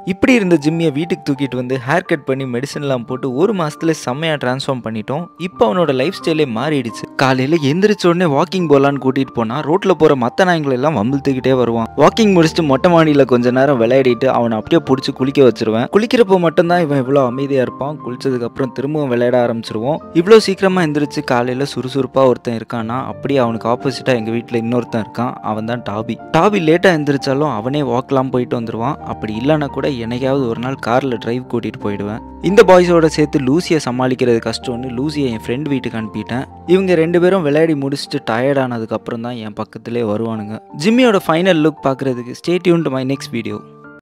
இப்படி இருந்த ஜிம்மியை வீட்டுக்கு தூக்கிட்டு வந்து ஹேர் கட் பண்ணி மெடிசன்லாம் போட்டு ஒரு மாசத்துல செம்மையா டிரான்ஸ்ஃபார்ம் பண்ணிட்டோம் இப்போ அவனோட லைஃப் ஸ்டைலே மாறிடுச்சு காலையில எந்திரிச்ச உடனே வாக்கிங் போலான்னு கூட்டிட்டு போனா ரோட்ல போற மத்த நாய்களை எல்லாம் வம்பிழுத்துக்கிட்டே வருவான் வாக்கிங் முடிச்சுட்டு மொட்டை மாடியில கொஞ்ச நேரம் விளையாடிட்டு அவனை அப்படியே பிடிச்சி குளிக்க வச்சிருவேன் குளிக்கிறப்போ மட்டும்தான் இவன் இவ்வளோ அமைதியா இருப்பான் குளிச்சதுக்கு அப்புறம் திரும்பவும் விளையாட ஆரம்பிச்சிருவோம் இவ்வளோ சீக்கிரமா எந்திரிச்சு காலையில சுறுசுறுப்பா ஒருத்தன் இருக்கானா அப்படியே அவனுக்கு ஆப்போசிட்டா எங்க வீட்டில் இன்னொருத்தன் இருக்கான் அவன் தான் டாபி டாபி லேட்டா எந்திரிச்சாலும் அவனே வாக்லாம் போயிட்டு வந்துருவான் அப்படி இல்லைன்னா கூட என்னைக்காவது ஒரு நாள் கார்ல டிரைவ் கூட்டிட்டு போயிடுவேன் இந்த பாய்ஸோட சேர்த்து லூசியை சமாளிக்கிறது கஷ்டம்னு லூசியை என் ஃப்ரெண்ட் வீட்டுக்கு அனுப்பிட்டேன் இவங்க ரெண்டு பேரும் விளையாடி முடிச்சுட்டு டயர்ட் ஆனதுக்கு அப்புறம் தான் என் பக்கத்திலே வருவானுங்க ஜிம்மியோட ஃபைனல் லுக் பார்க்கறதுக்கு stay tune to my next video